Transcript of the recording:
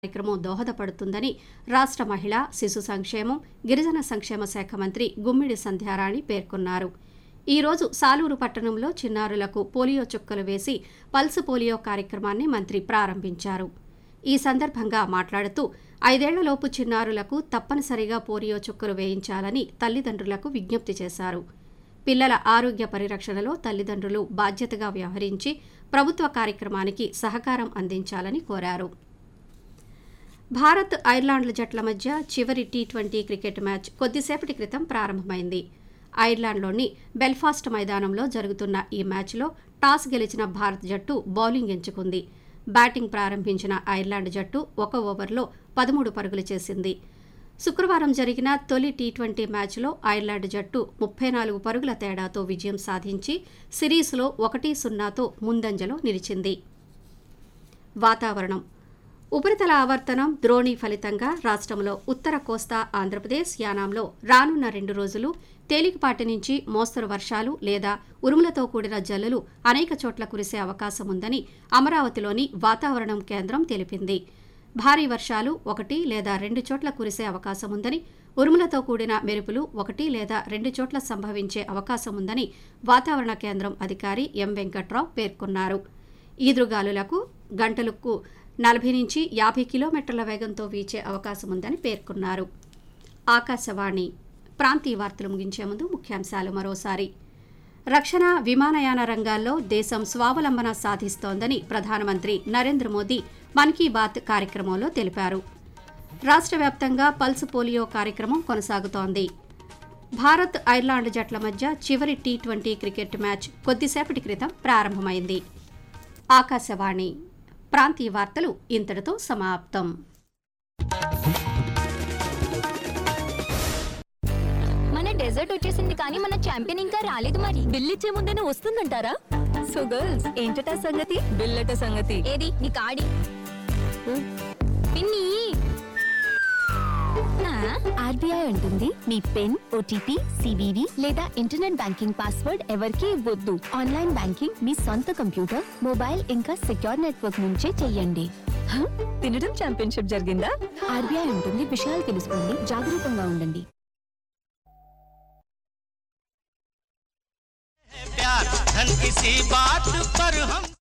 కార్యక్రమం దోహదపడుతుందని రాష్ట్ర మహిళా శిశు సంక్షేమం గిరిజన సంక్షేమ శాఖ మంత్రి గుమ్మిడి సంధ్యారాణి పేర్కొన్నారు ఈ రోజు సాలూరు పట్టణంలో చిన్నారులకు పోలియో చుక్కలు వేసి పల్స్ పోలియో కార్యక్రమాన్ని మంత్రి ప్రారంభించారు ఈ సందర్భంగా మాట్లాడుతూ ఐదేళ్లలోపు చిన్నారులకు తప్పనిసరిగా పోలియో చుక్కలు వేయించాలని తల్లిదండ్రులకు విజ్ఞప్తి చేశారు పిల్లల ఆరోగ్య పరిరక్షణలో తల్లిదండ్రులు బాధ్యతగా వ్యవహరించి ప్రభుత్వ కార్యక్రమానికి సహకారం అందించాలని కోరారు భారత్ ఐర్లాండ్ల జట్ల మధ్య చివరి టీ ట్వంటీ క్రికెట్ మ్యాచ్ కొద్దిసేపటి క్రితం ప్రారంభమైంది ఐర్లాండ్లోని బెల్ఫాస్ట్ మైదానంలో జరుగుతున్న ఈ మ్యాచ్లో టాస్ గెలిచిన భారత్ జట్టు బౌలింగ్ ఎంచుకుంది బ్యాటింగ్ ప్రారంభించిన ఐర్లాండ్ జట్టు ఒక ఓవర్లో పదమూడు పరుగులు చేసింది శుక్రవారం జరిగిన తొలి టీ ట్వంటీ మ్యాచ్లో ఐర్లాండ్ జట్టు ముప్పై నాలుగు పరుగుల తేడాతో విజయం సాధించి సిరీస్లో ఒకటి సున్నాతో ముందంజలో నిలిచింది వాతావరణం ఉపరితల ఆవర్తనం ద్రోణి ఫలితంగా రాష్ట్రంలో ఉత్తర కోస్తా ఆంధ్రప్రదేశ్ యానాంలో రానున్న రెండు రోజులు తేలికపాటి నుంచి మోస్తరు వర్షాలు లేదా ఉరుములతో కూడిన జల్లులు అనేక చోట్ల కురిసే అవకాశం ఉందని అమరావతిలోని వాతావరణం కేంద్రం తెలిపింది భారీ వర్షాలు ఒకటి లేదా రెండు చోట్ల కురిసే అవకాశం ఉందని ఉరుములతో కూడిన మెరుపులు ఒకటి లేదా రెండు చోట్ల సంభవించే అవకాశం ఉందని వాతావరణ కేంద్రం అధికారి ఎం వెంకట్రావు పేర్కొన్నారు ఈదురుగాలులకు గంటలకు నలభై నుంచి యాభై కిలోమీటర్ల వేగంతో వీచే అవకాశం ఉందని పేర్కొన్నారు ఆకాశవాణి ప్రాంతీయ వార్తలు ముగించే ముందు ముఖ్యాంశాలు మరోసారి రక్షణ విమానయాన రంగాల్లో దేశం స్వావలంబన సాధిస్తోందని ప్రధానమంత్రి నరేంద్ర మోదీ మన్ కీ బాత్ కార్యక్రమంలో తెలిపారు రాష్ట్ర వ్యాప్తంగా పల్స్ పోలియో కార్యక్రమం కొనసాగుతోంది భారత్ ఐర్లాండ్ జట్ల మధ్య చివరి టీ ట్వంటీ క్రికెట్ మ్యాచ్ కొద్దిసేపటి క్రితం ప్రారంభమైంది ఆకాశవాణి ప్రాంతీయ వార్తలు ఇంతటితో సమాప్తం మన డెజర్ట్ వచ్చేసింది కానీ మన ఛాంపియన్ ఇంకా రాలేదు మరి బిల్ ఇచ్చే ముందేనే వస్తుందంటారా సో గర్ల్స్ ఏంటటా సంగతి బిల్లట సంగతి ఏది నీ కాడి పిన్ని ఆర్బీఐ అంటుంది మీ పిన్ ఓటీపీ సివివి లేదా ఇంటర్నెట్ బ్యాంకింగ్ పాస్వర్డ్ ఎవరికీ ఇవ్వద్దు ఆన్లైన్ బ్యాంకింగ్ మీ సొంత కంప్యూటర్ మొబైల్ ఇంకా సెక్యూర్ నెట్వర్క్ నుంచే చెయ్యండి తినడం ఛాంపియన్షిప్ జరిగిందా ఆర్బీఐ ఉంటుంది విషయాలు తెలుసుకోండి జాగరూకంగా ఉండండి प्यार धन किसी बात पर हम